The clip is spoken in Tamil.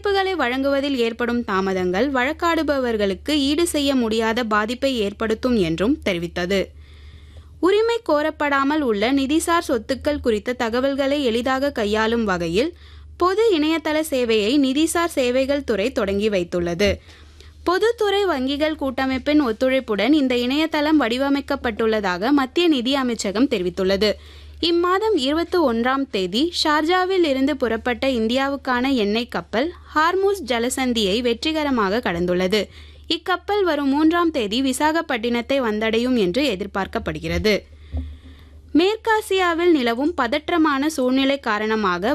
தீர்ப்புகளை வழங்குவதில் ஏற்படும் தாமதங்கள் வழக்காடுபவர்களுக்கு ஈடு செய்ய முடியாத பாதிப்பை ஏற்படுத்தும் என்றும் தெரிவித்தது உரிமை கோரப்படாமல் உள்ள நிதிசார் சொத்துக்கள் குறித்த தகவல்களை எளிதாக கையாளும் வகையில் பொது இணையதள சேவையை நிதிசார் சேவைகள் துறை தொடங்கி வைத்துள்ளது பொதுத்துறை வங்கிகள் கூட்டமைப்பின் ஒத்துழைப்புடன் இந்த இணையதளம் வடிவமைக்கப்பட்டுள்ளதாக மத்திய நிதி அமைச்சகம் தெரிவித்துள்ளது இம்மாதம் இருபத்தி ஒன்றாம் தேதி ஷார்ஜாவில் இருந்து புறப்பட்ட இந்தியாவுக்கான எண்ணெய் கப்பல் ஹார்மூஸ் ஜலசந்தியை வெற்றிகரமாக கடந்துள்ளது இக்கப்பல் வரும் மூன்றாம் தேதி விசாகப்பட்டினத்தை வந்தடையும் என்று எதிர்பார்க்கப்படுகிறது மேற்காசியாவில் நிலவும் பதற்றமான சூழ்நிலை காரணமாக